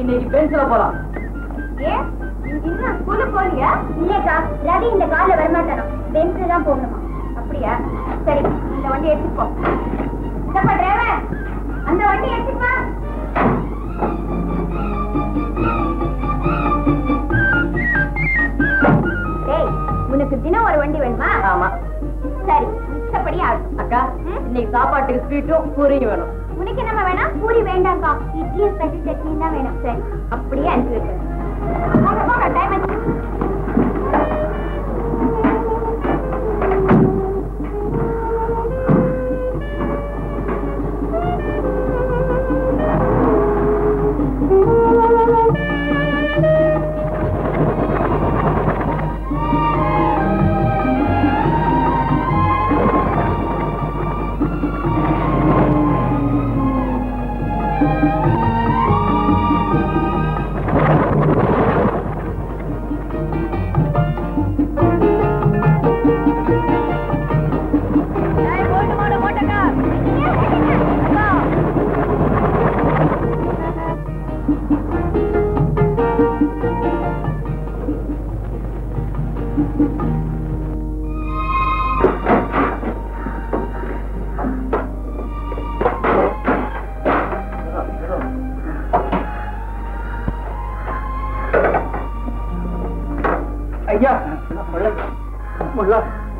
இன்னைக்கு பென்சில போலாம் ஏன் இன்னும் ஸ்கூலுக்கு போலியா இல்லக்கா ரவி இந்த கார்ல வரமாட்டானோ பென்ஸ் தான் போகணுமா அப்படியா சரி இந்த வண்டி எடுத்துக்கோ என்னப்பா டிரைவர் அந்த வண்டி எடுத்துப்பா டேய் உனக்கு தினம் ஒரு வண்டி வேணுமா ஆமா சரி இஷ்டப்படி ஆகும் அக்கா இன்னைக்கு சாப்பாட்டுக்கு ஸ்வீட்டும் பூரியும் வேணும் உனக்கு என்ன வேணாம் பூரி வேண்டாம்க்கா இட்லி ஸ்பெஷல் சட்னி தான் வேணும் சரி அப்படியே அனுப்பி வைக்கிறேன் போங்க போங்க டைம் ஆச்சு ஐயா முல்லா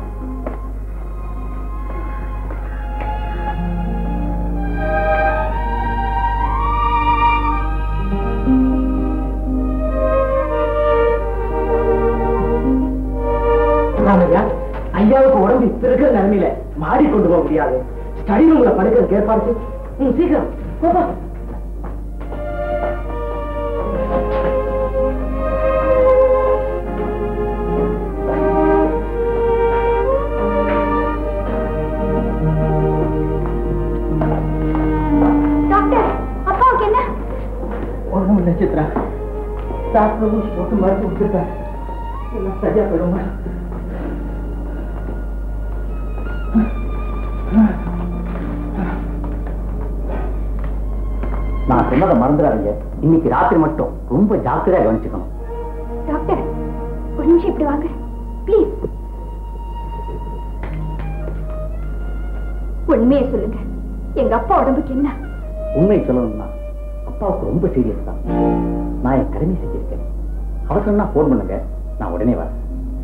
ராமையா ஐயாவுக்கு உடம்பு இப்ப இருக்கிற நிலைமையில மாடி கொண்டு போக முடியாது ஸ்டடி ரூம்ல படுக்கிறதுக்கு ஏற்பாடு செய். ம், சீக்கிரம் போப்பா டாக்டர் அப்பாவுக்கு என்ன ஒண்ணும் இல்லை சித்ரா டாக்டர் ஊசி போட்டு மருந்து கொடுத்துருக்காரு எல்லாம் சரியா போயிடுமா நான் சொன்னதை மறந்துடாதீங்க இன்னைக்கு ராத்திரி மட்டும் ரொம்ப ஜாக்கிரதையா கவனிச்சுக்கணும் டாக்டர் ஒரு நிமிஷம் இப்படி வாங்க ப்ளீஸ் உண்மையை சொல்லுங்க எங்க அப்பா உடம்புக்கு என்ன உண்மை சொல்லணும்னா அப்பாவுக்கு ரொம்ப சீரியஸ் தான் நான் என் கடமை செஞ்சிருக்கேன் அவசரம்னா ஃபோன் பண்ணுங்க நான் உடனே வரேன்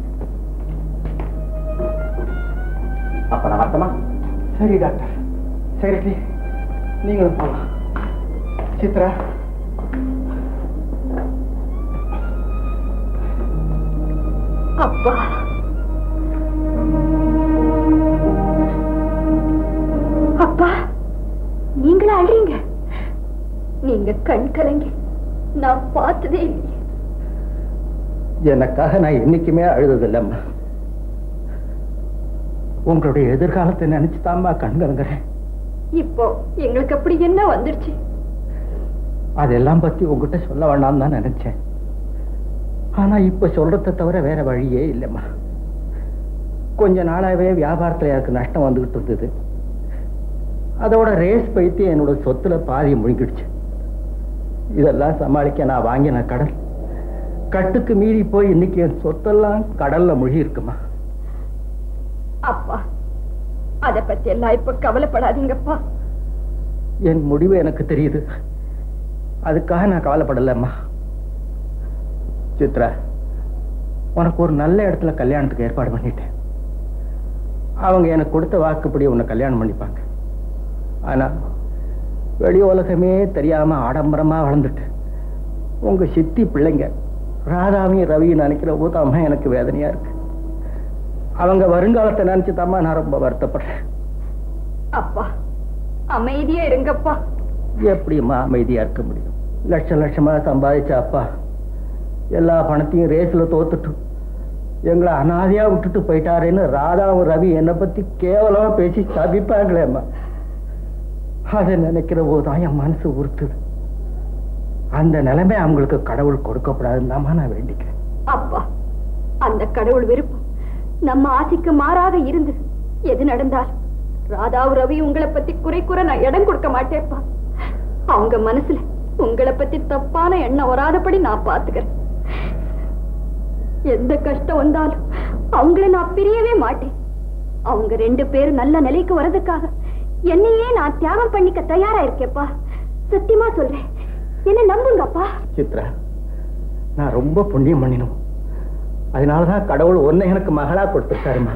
அப்ப நான் வரட்டுமா சரி டாக்டர் சரி நீங்களும் போகலாம் சித்ரா அப்பா அப்பா நீங்களா அழுறீங்க நீங்க கண் கலங்கி நான் பார்த்ததே இல்லையே எனக்காக நான் என்னைக்குமே அழுததில்லம்மா உங்களுடைய எதிர்காலத்தை நினைச்சு தான்மா கண்கலங்குறேன் இப்போ எங்களுக்கு அப்படி என்ன வந்துருச்சு அதெல்லாம் பத்தி உங்ககிட்ட சொல்ல வேண்டாம்னு தான் நினைச்சேன் ஆனா இப்ப சொல்றதை தவிர வேற வழியே இல்லைம்மா கொஞ்ச நாளாவே வியாபாரத்துல எனக்கு நஷ்டம் வந்துகிட்டு இருந்தது அதோட ரேஸ் பைத்தி என்னோட சொத்துல பாதி முழுங்கிடுச்சு இதெல்லாம் சமாளிக்க நான் வாங்கின கடன் கட்டுக்கு மீறி போய் இன்னைக்கு என் சொத்தெல்லாம் கடல்ல முழுகி இருக்குமா அப்பா அத பத்தி எல்லாம் இப்ப கவலைப்படாதீங்கப்பா என் முடிவு எனக்கு தெரியுது அதுக்காக நான் கவலைப்படலம்மா சித்ரா உனக்கு ஒரு நல்ல இடத்துல கல்யாணத்துக்கு ஏற்பாடு பண்ணிட்டேன் அவங்க எனக்கு கொடுத்த வாக்குப்படி உன்னை கல்யாணம் பண்ணிப்பாங்க ஆனா வெளி உலகமே தெரியாம ஆடம்பரமா வளர்ந்துட்டு உங்க சித்தி பிள்ளைங்க ராதாவையும் ரவியும் நினைக்கிற போது எனக்கு வேதனையா இருக்கு அவங்க வருங்காலத்தை நினைச்சு நான் ரொம்ப வருத்தப்படுறேன் அப்பா அமைதியா இருங்கப்பா எப்படிம்மா அமைதியா இருக்க முடியும் லட்சம் லட்சமா சம்பாதிச்ச அப்பா எல்லா பணத்தையும் ரேஸ்ல தோத்துட்டு எங்களை அனாதையா விட்டுட்டு போயிட்டாருன்னு ராதாவும் ரவி என்னை பத்தி கேவலமா பேசி தவிப்பாங்களேம்மா அதை நினைக்கிற போதுதான் என் மனசு உறுத்துது அந்த நிலைமை அவங்களுக்கு கடவுள் கொடுக்கப்படாதுன்னு நான் வேண்டிக்கிறேன் அப்பா அந்த கடவுள் விருப்பம் நம்ம ஆசைக்கு மாறாக இருந்து எது நடந்தாலும் ராதாவு ரவி உங்களை பத்தி குறை கூற நான் இடம் கொடுக்க மாட்டேப்பா அவங்க மனசுல உங்களை பத்தி தப்பான எண்ணம் வராதபடி நான் பாத்துக்கிறேன் எந்த கஷ்டம் வந்தாலும் அவங்கள நான் பிரியவே மாட்டேன் அவங்க ரெண்டு பேரும் நல்ல நிலைக்கு வர்றதுக்காக என்னையே நான் தியாகம் பண்ணிக்க தயாரா இருக்கேப்பா சத்தியமா சொல்றேன் என்ன நம்புங்கப்பா சித்ரா நான் ரொம்ப புண்ணியம் பண்ணினோம் அதனாலதான் கடவுள் ஒன்னை எனக்கு மகளா கொடுத்துருக்காருமா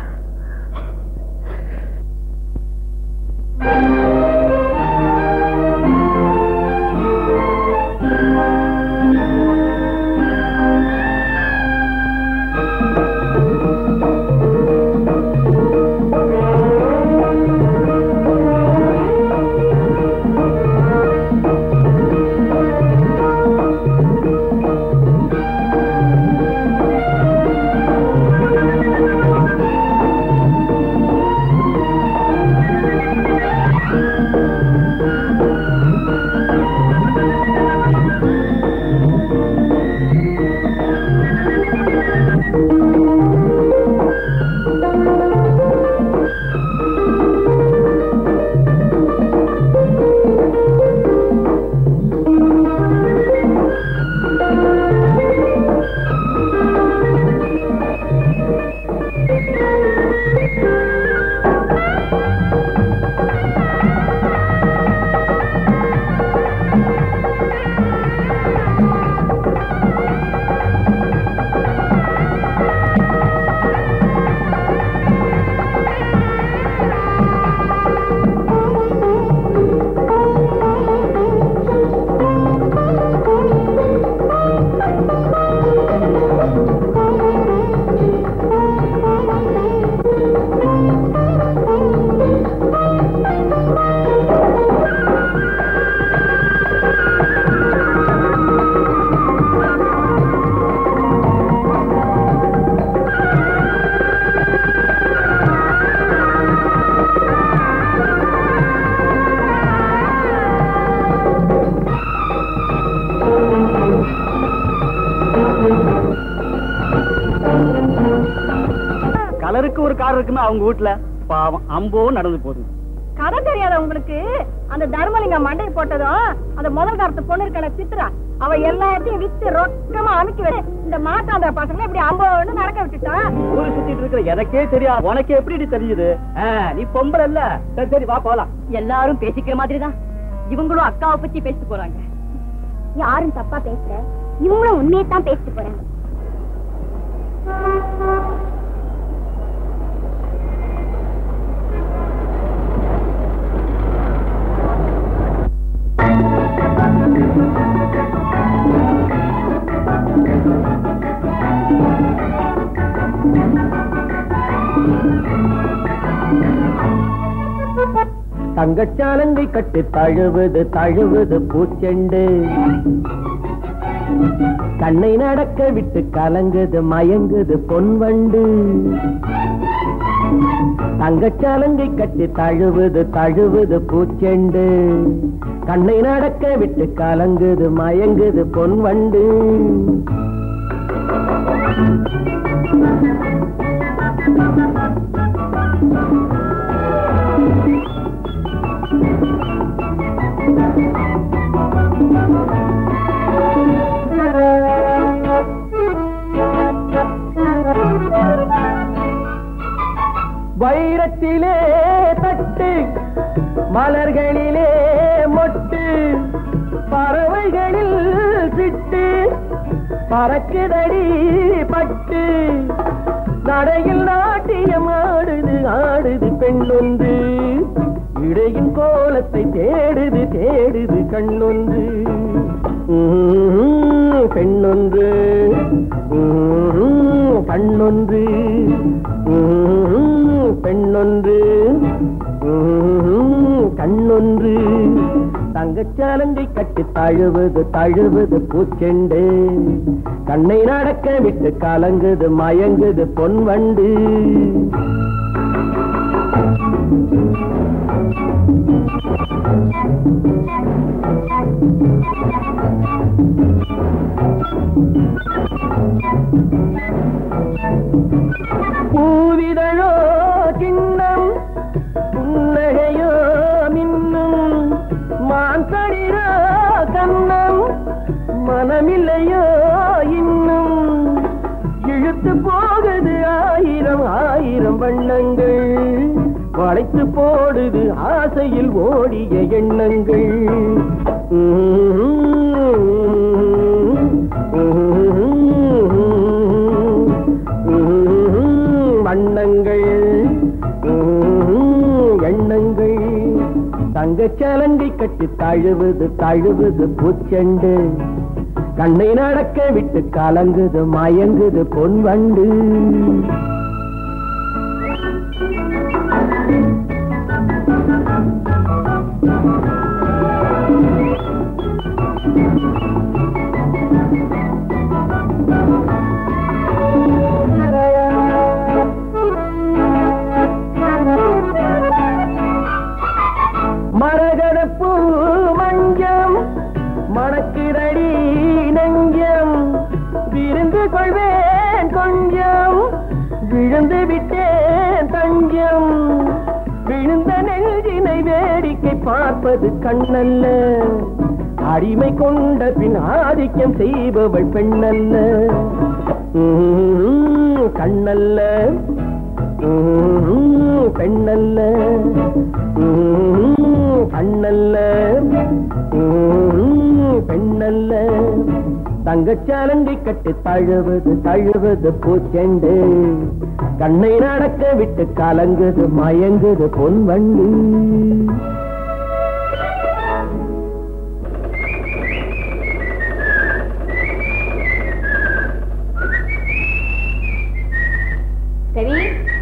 கலருக்கு ஒரு கார் இருக்குன்னு அவங்க வீட்டுல பாவம் அம்போ நடந்து போகுது கதை தெரியாத உங்களுக்கு அந்த தர்மலிங்கம் மண்டை போட்டதும் அந்த முதல் காலத்து பொண்ணு இருக்கல சித்ரா அவ எல்லாத்தையும் வித்து ரொக்கமா அமுக்கி வச்சு இந்த மாட்டாந்த பசங்க இப்படி அம்போன்னு நடக்க விட்டுட்டான் ஊரு சுத்திட்டு இருக்கிற எனக்கே தெரியாது உனக்கு எப்படி தெரியுது ஆ, நீ பொம்பளை இல்ல சரி சரி வா போலாம் எல்லாரும் பேசிக்கிற மாதிரிதான் இவங்களும் அக்காவை பத்தி பேசிட்டு போறாங்க யாரும் தப்பா பேசல இவங்களும் உண்மையை தான் பேசிட்டு போறாங்க தங்கச்சாலங்கை கட்டு தழுவுது தழுவுது பூச்செண்டு கண்ணை நடக்க விட்டு கலங்குது மயங்குது பொன்வண்டு தங்கச்சாலங்கை கட்டி தழுவுது தழுவுது பூச்செண்டு கண்ணை நடக்க விட்டு கலங்குது மயங்குது பொன்வண்டு வைரத்திலே தட்டு மலர்களிலே மொட்டு பறவைகளில் சிட்டு பறக்குதடி பட்டு நடையில் நாட்டியம் ஆடுது ஆடுது பெண்ணொன்று இடையின் கோலத்தை தேடுது தேடுது கண்ணொன்று உம், பெண்ணொன்று உம், பண்ணொன்று உம், பெண்ணொன்று உம், கண்ணொன்று தங்கச்சாலங்கை கட்டி தழுவுது தழுவுது பூச்செண்டு கண்ணை நடக்க விட்டு கலங்குது மயங்குது பொன்வண்டு பூவிதழோ கிண்ணம் புன்னகையோ மின்னும் மான்தடிரோ கண்ணம் வண்ணங்கள் வளைத்து போடுது ஆசையில் ஓடிய எண்ணங்கள் வண்ணங்கள் எண்ணங்கள் தங்கச் சலங்கை கட்டி தழுவுது தழுவுது பூச்செண்டு கண்ணை நடக்க விட்டு கலங்குது மயங்குது பொன் வண்டு மரகதப்பூ மஞ்சம் மணக்கிரடி நெஞ்சம் விருந்து கொள்வேன் கொஞ்சம் விழுந்து விட்டேன் தஞ்சம் விழுந்த நெஞ்சினை வேடிக்கை பார்ப்பது கண்ணல்ல அடிமை கொண்ட பின் ஆதிக்கம் செய்பவள் பெண்ணல்ல உம், கண்ணல்ல உம், பெண்ணல்ல உம், கண்ணல்ல உம், பெண்ணல்ல தங்கச்சாலங்கை கட்டு தழுவது தழுவது பூச்செண்டு கண்ணை நடக்க விட்டு கலங்குது மயங்குது பொன் வண்டு சரி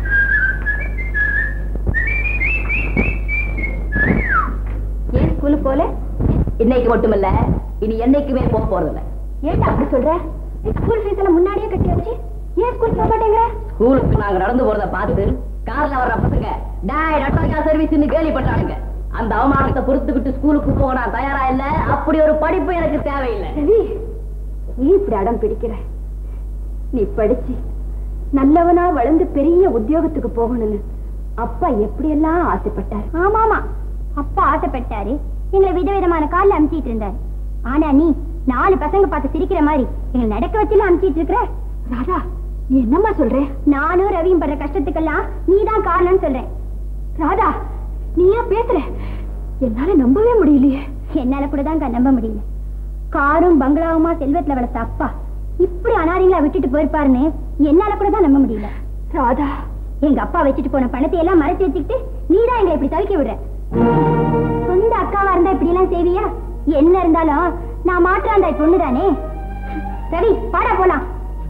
ஏன் ஸ்கூலுக்கு போல இன்னைக்கு மட்டுமில்ல இனி என்னைக்குமே போக போறதில்ல ஏன்டா அப்படி சொல்ற ஸ்கூல் ஃபீஸ் எல்லாம் முன்னாடியே கட்டியாச்சு ஏன் ஸ்கூல் போக மாட்டேங்கிற ஸ்கூலுக்கு நாங்க நடந்து போறத பார்த்து கார்ல வர்ற பசங்க டாய் நட்டோக்கா சர்வீஸ்னு கேலி பண்றாங்க அந்த அவமானத்தை பொறுத்துக்கிட்டு ஸ்கூலுக்கு போக நான் தயாரா இல்ல அப்படி ஒரு படிப்பு எனக்கு தேவையில்லை ரவி நீ இப்படி அடம் பிடிக்கிற நீ படிச்சு நல்லவனா வளர்ந்து பெரிய உத்தியோகத்துக்கு போகணும்னு அப்பா எப்படியெல்லாம் ஆசைப்பட்டார் ஆமாமா அப்பா ஆசைப்பட்டாரு எங்களை விதவிதமான கால்ல அமுச்சிட்டு இருந்தாரு ஆனா நீ நாலு பசங்க பார்த்து சிரிக்கிற மாதிரி எங்களை நடக்க வச்சுல அமுச்சிட்டு இருக்கிற ராதா நீ என்னம்மா சொல்ற நானும் ரவியும் படுற கஷ்டத்துக்கெல்லாம் நீதான் காரணம்னு சொல்றேன் ராதா நீ ஏன் பேசுற என்னால நம்பவே முடியலையே என்னால கூட தான் நம்ப முடியல காரும் பங்களாவுமா செல்வத்துல வளர்த்த அப்பா இப்படி அனாரிங்களா விட்டுட்டு போயிருப்பாருன்னு என்னால கூட தான் நம்ப முடியல ராதா எங்க அப்பா வச்சுட்டு போன பணத்தை எல்லாம் மறைச்சு வச்சுக்கிட்டு நீதான் எங்களை இப்படி தவிக்க விடுற சொந்த அக்காவா இருந்தா இப்படி எல்லாம் செய்வியா என்ன இருந்தாலும் நான் மாற்றாந்த பொண்ணுதானே ரவி பாடா போலாம்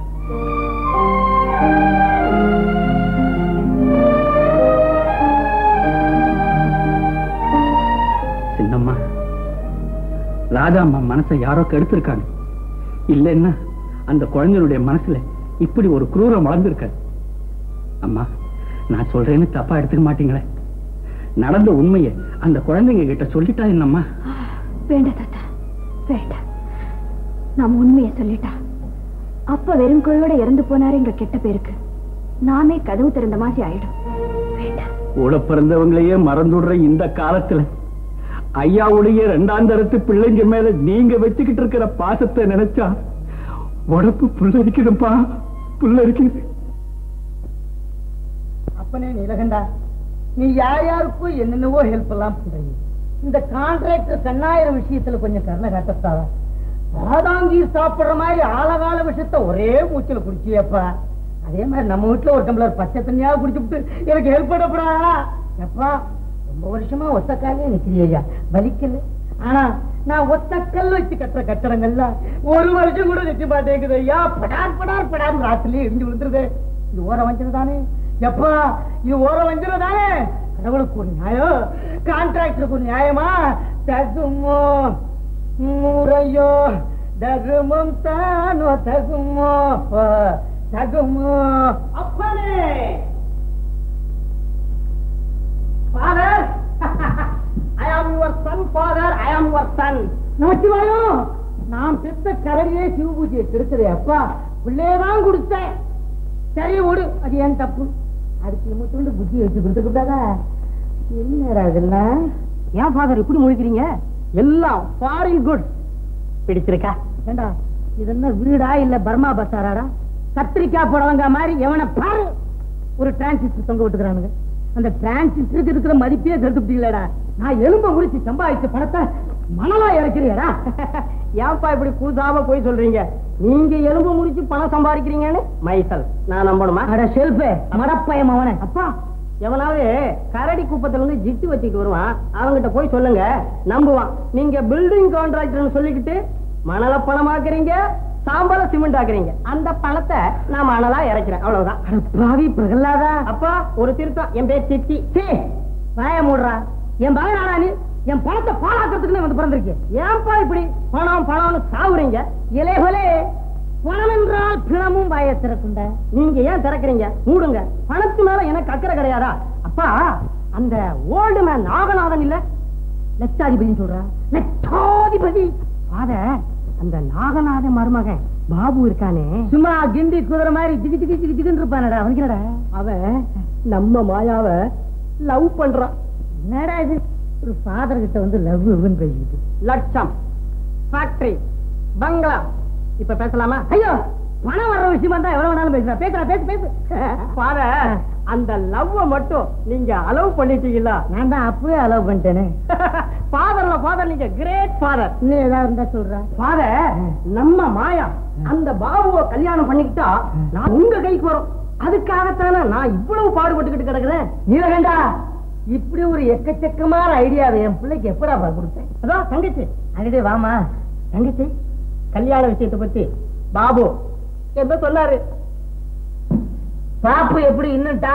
சின்னம்மா ராஜா அம்மா மனசை யாரோ கெடுத்திருக்காங்க இல்லைன்னா அந்த குழந்தைகளுடைய மனசுல இப்படி ஒரு குரூரம் வளர்ந்துருக்காது அம்மா நான் சொல்றேன்னு தப்பா எடுத்துக்க மாட்டீங்களே நடந்த உண்மையை அந்த குழந்தைங்க கிட்ட சொல்லிட்டா என்னம்மா வேண்டாம் தாத்தா வேண்டாம் நாம் உண்மையை சொல்லிட்டா அப்ப வெறும் குழியோட இறந்து போனாருங்கிற கெட்ட பேருக்கு நாமே கதவு திறந்த மாதிரி ஆயிடும் வேண்டாம் கூட பிறந்தவங்களையே மறந்துடுற இந்த காலத்துல ஐயாவுடைய ரெண்டாம் தரத்து பிள்ளைங்க மேல நீங்க வச்சுக்கிட்டு இருக்கிற பாசத்தை நினைச்சா உடம்பு புல்லரிக்குதுப்பா புல்லரிக்குது அப்பனே நீலகண்டா நீ யார் யாருக்கும் என்னென்னவோ ஹெல்ப் எல்லாம் பண்றீங்க இந்த கான்ட்ராக்டர் கண்ணாயிரம் விஷயத்துல கொஞ்சம் கருணை காட்டத்தாவ பாதாங்கி சாப்பிடுற மாதிரி ஆழகால விஷயத்த ஒரே மூச்சில் குடிச்சியப்பா அதே மாதிரி நம்ம வீட்டுல ஒரு டம்ளர் பச்சை தண்ணியா குடிச்சுட்டு எனக்கு ஹெல்ப் பண்ணப்படா எப்பா ரொம்ப வருஷமா ஒத்த காலே நிக்கிறியா வலிக்கல ஆனா நான் ஒத்த கல் வச்சு கட்டுற கட்டடங்கள்ல ஒரு வருஷம் கூட நிக்க மாட்டேங்குது ஐயா படார் படார் படார் ராத்திரிலே இடிஞ்சு விழுந்துருது இது ஓர வஞ்சனை தானே எப்பா இது ஓர வஞ்சனை தானே கடவுளுக்கு ஒரு நியாயம் கான்ட்ராக்டருக்கு ஒரு நியாயமா தகுமோ முறையோ தகுமம் தானோ தகுமோ தகுமோ அப்பனே father I am your son father I am your son நமச்சிவாயோ நான் பெத்த கரடியே சிவ பூஜையை கெடுத்ததே அப்பா பிள்ளையதான் கொடுத்தேன் சரி விடு அது ஏன் தப்பு அதுக்கு மட்டும் புத்தி வச்சு கொடுத்துக்கிட்டாதா என்ன அதெல்லாம் ஏன் ஃபாதர் இப்படி முழிக்கிறீங்க எல்லாம் ஃபாரின் குட் பிடிச்சிருக்கா ஏண்டா இது என்ன வீடா இல்ல பர்மா பசாராடா கத்திரிக்காய் புடவங்க மாதிரி எவனை பாரு ஒரு டிரான்சிஸ்டர் தொங்க விட்டுக்கிறானுங்க அந்த டிரான்சிஸ்டருக்கு இருக்கிற மதிப்பே கருத்துப்பட்டீங்களா நான் எலும்ப முடிச்சு சம்பாதிச்ச பணத்தை மணலா இறக்கிறீடா ஏன்பா இப்படி கூசாம போய் சொல்றீங்க நீங்க எலும்பு முடிச்சு பணம் சம்பாதிக்கிறீங்கன்னு மைசல் நான் நம்பணுமா அட செல்ஃபே மடப்பயம் அவன அப்பா எவனாவது கரடி குப்பத்துல இருந்து ஜிட்டு வச்சுட்டு வருவான் அவங்கிட்ட போய் சொல்லுங்க நம்புவான் நீங்க பில்டிங் கான்ட்ராக்டர்னு சொல்லிக்கிட்டு மணல பணமாக்குறீங்க சாம்பல சிமெண்ட் ஆக்குறீங்க அந்த பணத்தை நான் மணலா இறக்கிறேன் அவ்வளவுதான் அட பாவி பிரகலாதா அப்பா ஒரு திருத்தம் என் பேர் சித்தி சே வாய மூடுறா என் மகனாடா நீ என் பணத்தை பாழாக்கிறதுக்குன்னு வந்து பிறந்திருக்கேன் ஏன்பா இப்படி பணம் பணம்னு சாவுறீங்க இலைகளே பணம் என்றால் பிணமும் வாய திறக்குண்ட நீங்க ஏன் திறக்கிறீங்க மூடுங்க பணத்து மேல எனக்கு அக்கறை கிடையாதா அப்பா அந்த ஓல்டு மேன் நாகநாதன் இல்ல லட்சாதிபதினு சொல்றா லட்சாதிபதி அத அந்த நாகநாத மருமகன் பாபு இருக்கானே சும்மா கிண்டி குதிரை மாதிரி திக்கு திக்கு திக்கு திக்குன்னு இருப்பானடா அவனுக்கு என்னடா அவன் நம்ம மாயாவ லவ் பண்றான் என்னடா இது ஒரு ஃபாதர் கிட்ட வந்து லவ் லவ்னு பேசிக்கிட்டு லட்சம் ஃபேக்டரி பங்களா இப்ப பேசலாமா ஐயோ பணம் வர்ற விஷயமா தான் எவ்வளவு வேணாலும் பேசுறா பேசுறா பேசு பேசு பாரு அந்த லவ்வ மட்டும் நீங்க அலோவ் பண்ணிட்டீங்களா நான் தான் அப்பவே அலோவ் பண்ணிட்டேனே ஃபாதர்ல ஃபாதர் நீங்க கிரேட் ஃபாதர் இன்னும் ஏதாவது இருந்தா சொல்றா ஃபாதர் நம்ம மாயா அந்த பாபுவை கல்யாணம் பண்ணிக்கிட்டா நான் உங்க கைக்கு வரும் அதுக்காகத்தானே நான் இவ்வளவு பாடுபட்டுக்கிட்டு கிடக்குறேன் நீலகண்டா இப்படி ஒரு எக்கச்சக்கமான ஐடியாவை என் பிள்ளைக்கு எப்படா கொடுத்தேன் அதான் தங்கச்சி அடிடே வாமா தங்கச்சி கல்யாண விஷயத்தை பத்தி பாபு என்ன சொன்னாரு பாப்பு எப்படி இன்னுட்டா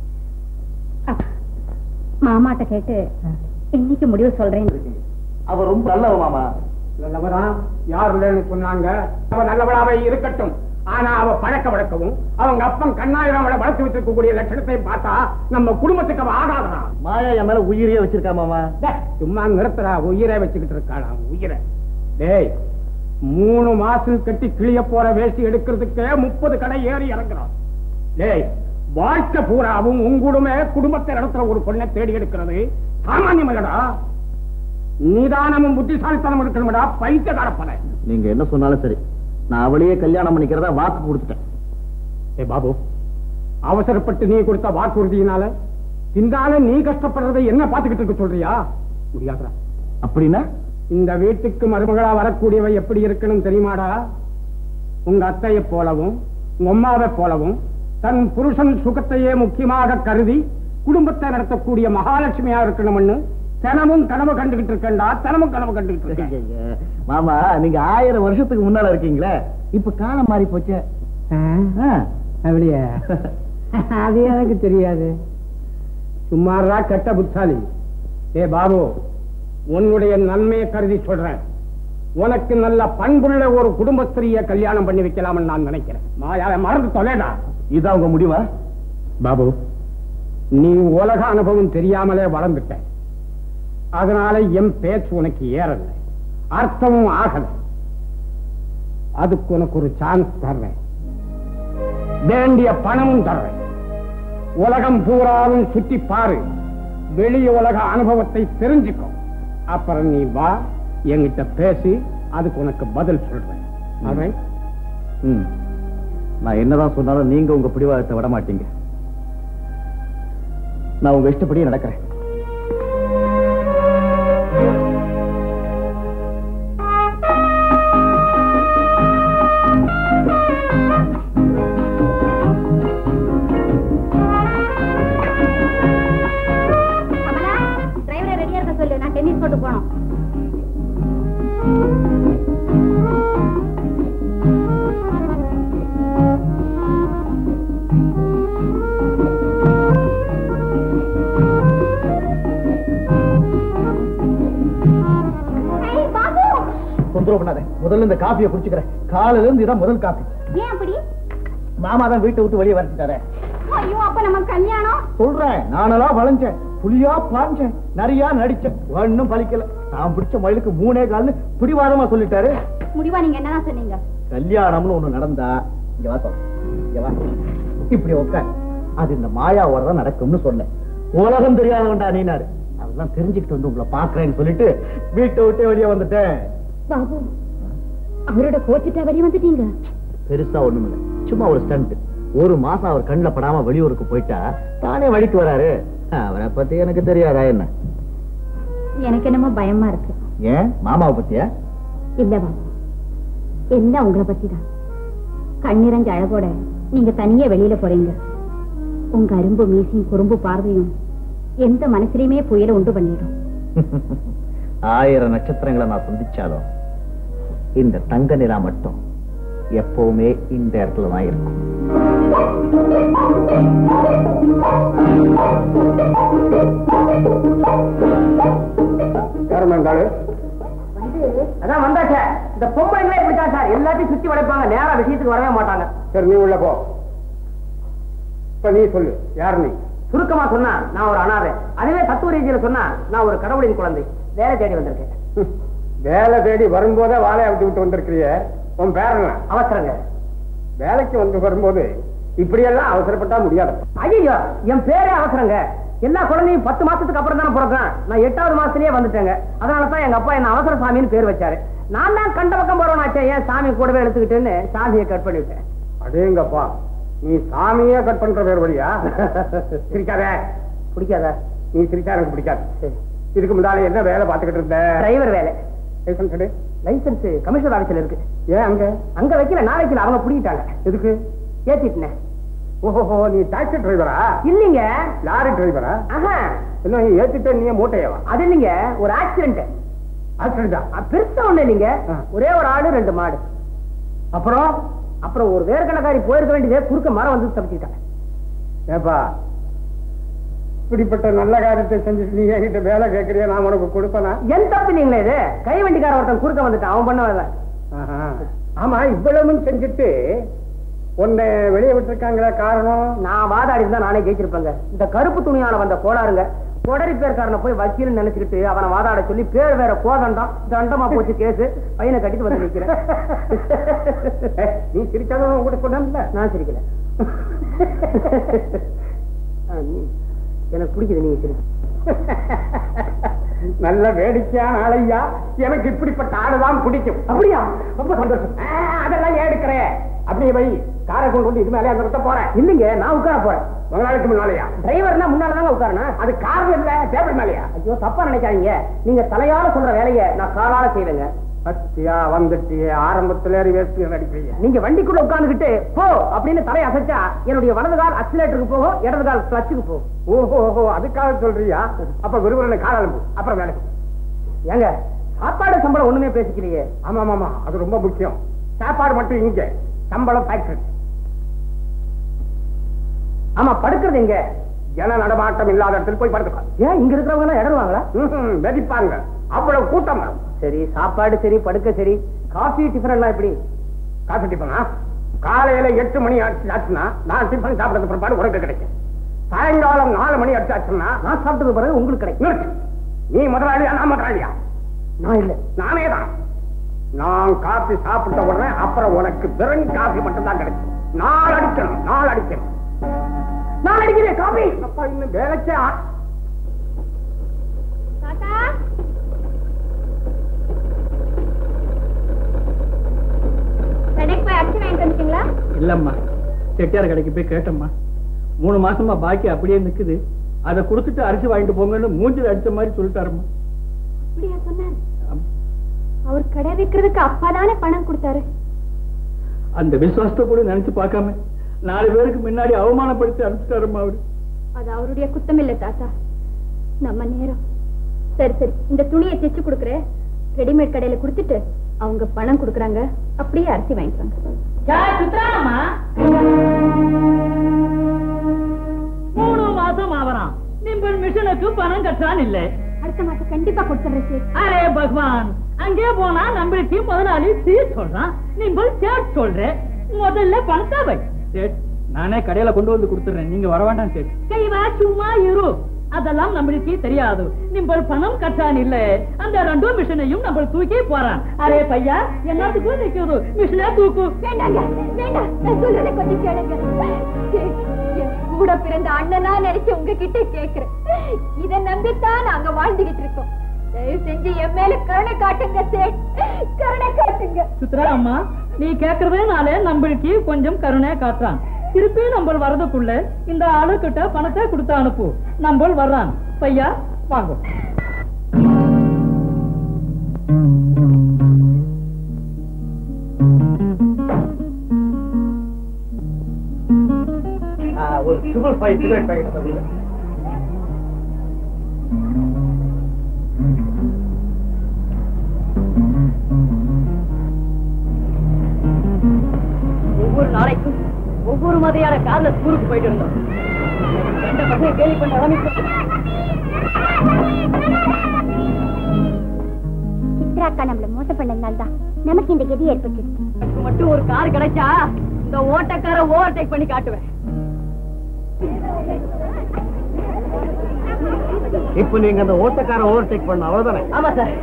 மாமாட்ட கேட்டு இன்னைக்கு முடிவு சொல்றேன் அவ ரொம்ப நல்லவ மாமா நல்லவரா யார் இல்லைன்னு சொன்னாங்க அவ நல்லவளாவே இருக்கட்டும் ஆனா அவ பழக்க வழக்கவும் அவங்க அப்பன் கண்ணாயிரம் அவளை வளர்த்து வச்சிருக்கக்கூடிய லட்சணத்தை பார்த்தா நம்ம குடும்பத்துக்கு அவ ஆகாதா மாயா என் மேல உயிரியே வச்சிருக்கா மாமா சும்மா நிறுத்துறா உயிரை வச்சுக்கிட்டு இருக்காளாம் உயிரை டேய் மூணு மாசம் கட்டி கிளிய போற வேஷ்டி எடுக்கிறதுக்கே முப்பது கடை ஏறி இறங்குறோம் டேய் வாழ்க்கை பூராவும் உங்களுமே குடும்பத்தை நடத்துற ஒரு பொண்ணை தேடி எடுக்கிறது சாமானியம் இல்லடா நிதானமும் புத்திசாலித்தனம் இருக்கணும்டா பைத்திய பல நீங்க என்ன சொன்னாலும் சரி நான் அவளையே கல்யாணம் பண்ணிக்கிறதா வாக்கு கொடுத்துட்டேன் ஏ பாபு அவசரப்பட்டு நீ கொடுத்த வாக்குறுதியினால பின்னால நீ கஷ்டப்படுறதை என்ன பாத்துக்கிட்டு இருக்க சொல்றியா முடியாதுடா அப்படின்னா இந்த வீட்டுக்கு மருமகளா வரக்கூடியவை எப்படி இருக்கணும் தெரியுமாடா உங்க அத்தையை போலவும் உங்க அம்மாவை போலவும் தன் புருஷன் சுகத்தையே முக்கியமாக கருதி குடும்பத்தை நடத்தக்கூடிய மகாலட்சுமியா இருக்கணும்னு தினமும் கனவு கண்டுகிட்டு இருக்கேன்டா தினமும் கனவு கண்டுகிட்டு இருக்கேன் மாமா நீங்க ஆயிரம் வருஷத்துக்கு முன்னால இருக்கீங்களே இப்ப காலம் மாறி போச்சு அப்படியே அது எனக்கு தெரியாது சும்மாரா கெட்ட புத்தாலி ஏ பாபு உன்னுடைய நன்மையை கருதி சொல்றேன் உனக்கு நல்ல பண்புள்ள ஒரு குடும்பஸ்திரிய கல்யாணம் பண்ணி வைக்கலாம்னு நான் நினைக்கிறேன் மாயாவை மறந்து தொலைடா இதான் உங்க முடிவா பாபு நீ உலக அனுபவம் தெரியாமலே வளர்ந்துட்ட அதனால என் பேச்சு உனக்கு ஏறல அர்த்தமும் ஆகல அதுக்கு உனக்கு ஒரு சான்ஸ் தர்றேன் வேண்டிய பணமும் தர்றேன் உலகம் பூராவும் சுற்றி பாரு வெளிய உலக அனுபவத்தை தெரிஞ்சுக்கோ அப்புறம் நீ வா என்கிட்ட பேசி அதுக்கு உனக்கு பதில் சொல்றேன் Alright? ம். நான் என்னதான் சொன்னாலும் நீங்க உங்க பிடிவாதத்தை விட மாட்டீங்க நான் உங்க இஷ்டப்படியே நடக்கிறேன் கமலா டிரைவரை ரெடியா இருக்க சொல்லு நான் டென்னிஸ் போட்டு போனோம் பாபு தொந்தரவு பண்ணாத முதல்ல இந்த காஃபியை குடிச்சுக்கிறேன் காலையில இருந்து இதான் முதல் காஃபி ஏன் அப்படி மாமா தான் வீட்டை விட்டு வெளியே வரச்சிட்டாரு ஐயோ அப்ப நம்ம கல்யாணம் சொல்றேன் நானெல்லாம் வளைஞ்சேன் புலியா பாஞ்சேன் நிறைய நடிச்சேன் ஒண்ணும் பலிக்கல நான் பிடிச்ச மயிலுக்கு மூணே கால்னு பிடிவாதமா சொல்லிட்டாரு முடிவா நீங்க என்னதான் சொன்னீங்க கல்யாணம்னு ஒண்ணு நடந்தா இங்க வா சொல்றேன். இங்க வா இப்படி உட்கார் அது இந்த மாயாவோட தான் நடக்கும்னு சொன்னேன் உலகம் தெரியாதவன்டா நீனாரு அதெல்லாம் தெரிஞ்சுக்கிட்டு வந்து உங்களை பாக்குறேன்னு சொல்லிட்டு வீட்டை விட்டு வெளியே வந்துட்டேன் பாபு அவரோட கோச்சிட்டா வெளியே வந்துட்டீங்க பெருசா ஒண்ணும் இல்ல சும்மா ஒரு ஸ்டண்ட் ஒரு மாசம் அவர் கண்ணுல படாம வெளியூருக்கு போயிட்டா தானே வழிக்கு வராரு அவரை பத்தி எனக்கு தெரியாதா என்ன எனக்கு என்னமோ பயமா இருக்கு ஏன் மாமாவை பத்தியா இல்ல பாபு எல்லாம் உங்களை பத்தி தான் கண்ணிறஞ்ச அழகோட நீங்க தனியா வெளியில போறீங்க உங்க அரும்பு மீசியும் குறும்பு பார்வையும் எந்த மனசுலயுமே புயல உண்டு பண்ணிடும் ஆயிரம் நட்சத்திரங்களை நான் சந்திச்சாலும் இந்த தங்க நிலா மட்டும் எப்பவுமே இந்த இடத்துல தான் இருக்கும் யாரும் இருந்தாலும் அதான் வந்தாச்சே இந்த பொம்பளைங்களே இப்படிதான் சார் எல்லாத்தையும் சுத்தி வளைப்பாங்க நேரா விஷயத்துக்கு வரவே மாட்டாங்க சரி நீ உள்ள போ இப்ப நீ சொல்லு யார் நீ சுருக்கமா சொன்னா நான் ஒரு அனாதை அதுவே தத்துவ ரீதியில சொன்னா நான் ஒரு கடவுளின் குழந்தை வேலை தேடி வந்திருக்கேன் ஹம், வேலை தேடி வரும்போதே வாழையை விட்டு விட்டு வந்திருக்கிறிய உன் பேர் என்ன அவசரங்க வேலைக்கு வந்து வரும்போது இப்படியெல்லாம் அவசரப்பட்டா முடியாது ஐயோ என் பேரே அவசரங்க எல்லா குழந்தையும் பத்து மாசத்துக்கு அப்புறம் தானே பிறக்கும் நான் எட்டாவது மாசத்துலயே வந்துட்டேங்க அதனால தான் எங்க அப்பா என்ன அவசர சாமின்னு பேர் வச்சாரு நான் தான் கண்ட பக்கம் போறவனாச்சே ஏன் சாமி கூடவே எடுத்துக்கிட்டேன்னு சாமியை கட் பண்ணிவிட்டேன் அடேங்கப்பா நீ சாமியே கட் பண்ற பேர் வழியா சிரிக்காத பிடிக்காதா நீ சிரிச்சா எனக்கு பிடிக்காது இதுக்கு முன்னால என்ன வேலை பார்த்துக்கிட்டு இருந்த டிரைவர் வேலை லைசன்ஸ் எடு. லைசன்ஸ் கமிஷனர் ஆபீஸ்ல இருக்கு ஏன் அங்க அங்க வைக்கல நான் வைக்கல அவங்க பிடிக்கிட்டாங்க எதுக்கு ஏத்திட்டேன் ஓஹோ நீ டாக்ஸி டிரைவரா இல்லீங்க லாரி டிரைவரா ஆஹா என்ன ஏத்திட்ட நீ மூட்டையவா அது இல்லைங்க ஒரு ஆக்சிடென்ட் ஆக்சிடென்டா பெருசா ஒண்ணு இல்லைங்க ஆ. ஒரே ஒரு ஆடு ரெண்டு மாடு அப்புறம் அப்புறம் ஒரு வேர்க்கணக்காரி போயிருக்க வேண்டியதே குறுக்க மரம் வந்து தப்பிச்சுட்டாங்க ஏப்பா இப்படிப்பட்ட நல்ல காரியத்தை செஞ்சுட்டு நீ என்கிட்ட வேலை கேட்கறியா நான் உனக்கு கொடுப்பனா என் தப்பு இல்லைங்களே இது கை வண்டிக்கார ஒருத்தன் குறுக்க வந்துட்டான் அவன் பண்ண வேலை ஆஹா. ஆமா இவ்வளவும் செஞ்சுட்டு உன்னை வெளியே விட்டுருக்காங்களா காரணம் நான் வாதாடி இருந்தா நானே ஜெயிச்சிருப்பேங்க இந்த கருப்பு துணியால வந்த கோளாறுங்க கொடரி பேர்காரனை போய் வக்கீல் நினைச்சுக்கிட்டு அவனை வாதாட சொல்லி பேர் வேற கோதண்டம் தண்டமா போச்சு கேஸ் பையனை கட்டிட்டு வந்து நிக்கிறேன் ஏய், நீ சிரிக்காத கூட சொன்ன நான் சிரிக்கல ஆ, நீ- எனக்கு பிடிக்குது நீங்க சிரிச்சு நல்ல வேடிக்கையான ஆளையா எனக்கு இப்படிப்பட்ட ஆளுதான் பிடிக்கும் அப்படியா ரொம்ப சந்தோஷம் ஆ, அதெல்லாம் ஏன் எடுக்கிறேன் அப்படியே வை காரை கொண்டு வந்து இது மேலே நிறுத்த போறேன் இல்லைங்க நான் உட்கார போறேன் முதலாளிக்கு முன்னாலயா டிரைவர்னா முன்னால தாங்க உட்காரணும் அது காரணம் இல்ல டேபிள் மேலையா ஐயோ தப்பா நினைக்காதீங்க நீங்க தலையால சொல்ற வேலையை நான் காலால செய்வேங்க பத்தியா வந்துட்டியே ஆரம்பத்துல வேஸ்ட் நடிக்கிறீங்க நீங்க வண்டிக்குள்ள உட்கார்ந்துகிட்டு போ அப்படின்னு தலையை அசைச்சா என்னுடைய வலது கால் அக்சிலேட்டருக்கு போகும் இடது கால் கிளச்சுக்கு போகும் ஓஹோ ஓஹோ அதுக்காக சொல்றியா அப்ப விரும்புறேன் கால அனுப்பு அப்புறம் வேலைக்கு ஏங்க சாப்பாடு சம்பளம் ஒண்ணுமே பேசிக்கலையே ஆமா ஆமா அது ரொம்ப முக்கியம் சாப்பாடு மட்டும் இங்க சம்பளம் ஃபேக்டரி ஆமா படுக்கிறது எங்க ஜன நடமாட்டம் இல்லாத இடத்துல போய் படுத்துக்கலாம் ஏன் இங்க இருக்கிறவங்க எல்லாம் இடருவாங்களா ம்ஹும், வெதிப்பாங்க அவ்வளவு கூட்டம் வரும். சரி சாப்பாடு சரி படுக்க சரி காஃபி டிஃபன் எல்லாம் எப்படி காஃபி டிஃபனா காலையில எட்டு மணி ஆச்சு ஆச்சுன்னா நான் டிஃபன் சாப்பிடறது பிற்பாடு உனக்கு கிடைக்கும் சாயங்காலம் நாலு மணி ஆச்சு ஆச்சுன்னா நான் சாப்பிட்டது பிறகு உங்களுக்கு கிடைக்கும் நிறுத்து. நீ முதலாளியா நான் முதலாளியா நான் இல்ல நானே தான் நான் காபி சாப்பிட்ட உடனே அப்புறம் உனக்கு வெறும் காபி மட்டும் தான் கிடைக்கும் நாள் அடிக்கணும் நாள் அடிக்கணும் நான் அடிக்கிறேன் காபி அப்பா இன்னும் வேலைக்கே ஆ- தாத்தா கடைக்கு போய் அரிசி வாங்கிட்டு வந்துட்டீங்களா இல்லம்மா செட்டியார் கடைக்கு போய் கேட்டம்மா மூணு மாசமா பாக்கி அப்படியே நிக்குது அதை கொடுத்துட்டு அரிசி வாங்கிட்டு போங்கன்னு மூஞ்சில் அடிச்ச மாதிரி சொல்லிட்டாருமா அப்படியா சொன்னாரு அவர் கடை வைக்கிறதுக்கு அப்பா தானே பணம் கொடுத்தாரு அந்த விசுவாசத்தை கூட நினைச்சு பார்க்காம நாலு பேருக்கு முன்னாடி அவமானப்படுத்தி அனுப்பிச்சிட்டாருமா அவரு அது அவருடைய குத்தம் இல்ல தாத்தா நம்ம நேரம் சரி சரி இந்த துணியை தைச்சு கொடுக்குறேன் ரெடிமேட் கடையில கொடுத்துட்டு அவங்க பணம் கொடுக்குறாங்க அப்படியே அரிசி வாங்கிக்கோங்க சுத்ராமா மூணு மாசம் ஆவறான் நிம்பல் மிஷனுக்கு பணம் கட்டான் இல்லை அடுத்த மாசம் கண்டிப்பா கொடுத்துறேன் சார் அரே பகவான் அங்கே போனா நம்மளுக்கு முதலாளி சீ சொல்றான் நீங்கள் சேட் சொல்ற முதல்ல பணத்தை வை சேட் நானே கடையில கொண்டு வந்து கொடுத்துறேன் நீங்க வர வேண்டாம் சேட் கைவா சும்மா இரு அதெல்லாம் நம்மளுக்கு தெரியாது நிம்பல் பணம் கட்டான் இல்ல அந்த ரெண்டு மிஷினையும் நம்ம தூக்கி போறான் அரே பையா எல்லாத்துக்கும் நிக்குது மிஷினை தூக்கு வேண்டாங்க வேண்டாம் நான் சொல்றதை கொஞ்சம் கேளுங்க சேட், என் கூட பிறந்த அண்ணனா நினைச்சு உங்ககிட்ட கேக்குறேன் இத நம்பித்தான் நாங்க வாழ்ந்துகிட்டு இருக்கோம் தயவு செஞ்சு என் மேல கருணை காட்டுங்க சேட் கருணை காட்டுங்க சுத்ரா அம்மா நீ கேக்குறதுனால நம்மளுக்கு கொஞ்சம் கருணை காட்டுறான் திருப்பி நம்ம வரதுக்குள்ள இந்த ஆளுக்கிட்ட பணத்தை கொடுத்து அனுப்பு நம்ம வர்றான் பையா வாங்க ஒரு ட்ரிபிள் ஃபைவ் சிகரெட் பாக்கெட் ஒவ்வொரு நாளைக்கும் ஒவ்வொரு மாதிரியான கார்ல ஸ்கூலுக்கு போயிட்டு இருந்தோம் ரெண்டு பசங்க கேள்வி பண்ண ஆரம்பிச்சு சித்ரா அக்கா நம்மள மோசம் பண்ணதுனால தான் நமக்கு இந்த கதி ஏற்பட்டுச்சு எனக்கு மட்டும் ஒரு கார் கிடைச்சா இந்த ஓட்டக்கார ஓவர் டேக் பண்ணி காட்டுவேன் இப்போ நீங்க அந்த ஓட்டக்கார ஓவர்டேக் பண்ண அவ்வளவுதானே ஆமா சார்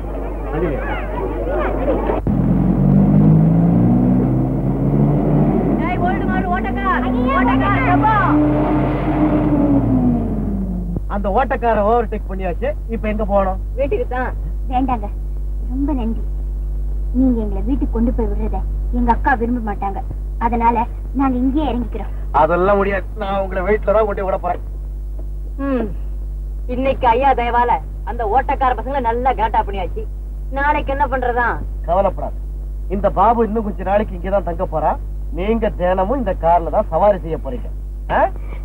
அந்த ஓட்டக்கார ஓவர்டேக் பண்ணியாச்சு இப்ப எங்க போகணும் வீட்டுக்கு தான் வேண்டாங்க ரொம்ப நன்றி நீங்க எங்களை வீட்டுக்கு கொண்டு போய் விடுறத எங்க அக்கா விரும்ப மாட்டாங்க அதனால நாங்க இங்கேயே இறங்கிக்கிறோம் அதெல்லாம் முடியாது நான் உங்களை வீட்டுல தான் கொண்டு விட போறேன் ம். இன்னைக்கு ஐயா தயவால அந்த ஓட்டக்கார பசங்களை நல்லா கேட்டா பண்ணியாச்சு நாளைக்கு என்ன பண்றதா கவலைப்படாது இந்த பாபு இன்னும் கொஞ்ச நாளைக்கு இங்கதான் தங்க போறா நீங்க தினமும் இந்த கார்ல தான் சவாரி செய்ய போறீங்க ஆ?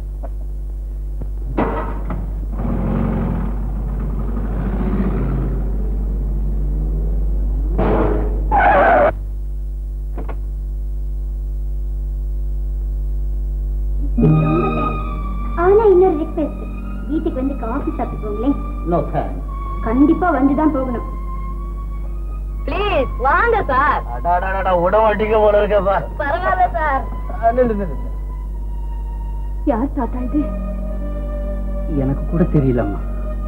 ஆனா இன்னொரு ரிக்வெஸ்ட் வீட்டுக்கு வந்து காஃபி சாப்பிட்டு போங்களேன் No thanks. கண்டிப்பா வந்துதான் போகணும் ப்ளீஸ் வாங்க சார் அடாடாடாடா, விட மாட்டீங்க போல இருக்கேப்பா. பரவாயில்ல சார் ஆ, நில்லு, நில்லு, நில்லு. யார் தாத்தா இது எனக்கு கூட தெரியலம்மா